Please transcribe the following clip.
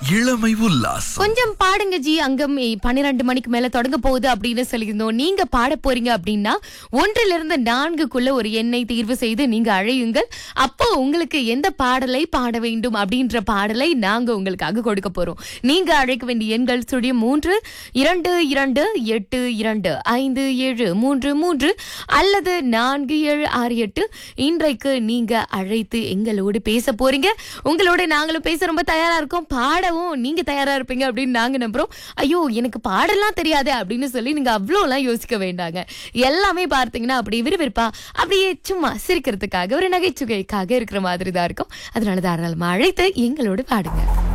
இளமை உல்லாசம் கொஞ்சம் பாடுங்க ஜி அங்கம் பன்னிரண்டு மணிக்கு மேல தொடங்க போகுது அப்படின்னு சொல்லியிருந்தோம் நீங்க பாட போறீங்க அப்படின்னா ஒன்றிலிருந்து இருந்து நான்குக்குள்ள ஒரு எண்ணை தேர்வு செய்து நீங்க அழையுங்கள் அப்போ உங்களுக்கு எந்த பாடலை பாட வேண்டும் அப்படின்ற பாடலை நாங்க உங்களுக்காக கொடுக்க போறோம் நீங்க அழைக்க வேண்டிய எண்கள் சுழியம் மூன்று இரண்டு இரண்டு எட்டு இரண்டு ஐந்து ஏழு மூன்று மூன்று அல்லது நான்கு ஏழு ஆறு எட்டு இன்றைக்கு நீங்க அழைத்து எங்களோடு பேச போறீங்க உங்களோட நாங்களும் பேச ரொம்ப தயாரா இருக்கோம் பாடவும் நீங்க தயாரா இருப்பீங்க அப்படின்னு நாங்க நம்புறோம் ஐயோ எனக்கு பாடலாம் தெரியாதே அப்படின்னு சொல்லி நீங்க அவ்வளோலாம் யோசிக்க வேண்டாங்க எல்லாமே பார்த்தீங்கன்னா அப்படி விறுவிறுப்பா அப்படியே சும்மா சிரிக்கிறதுக்காக ஒரு நகைச்சுவைக்காக இருக்கிற மாதிரி தான் இருக்கும் அதனால தாராளமா அழைத்து எங்களோடு பாடுங்க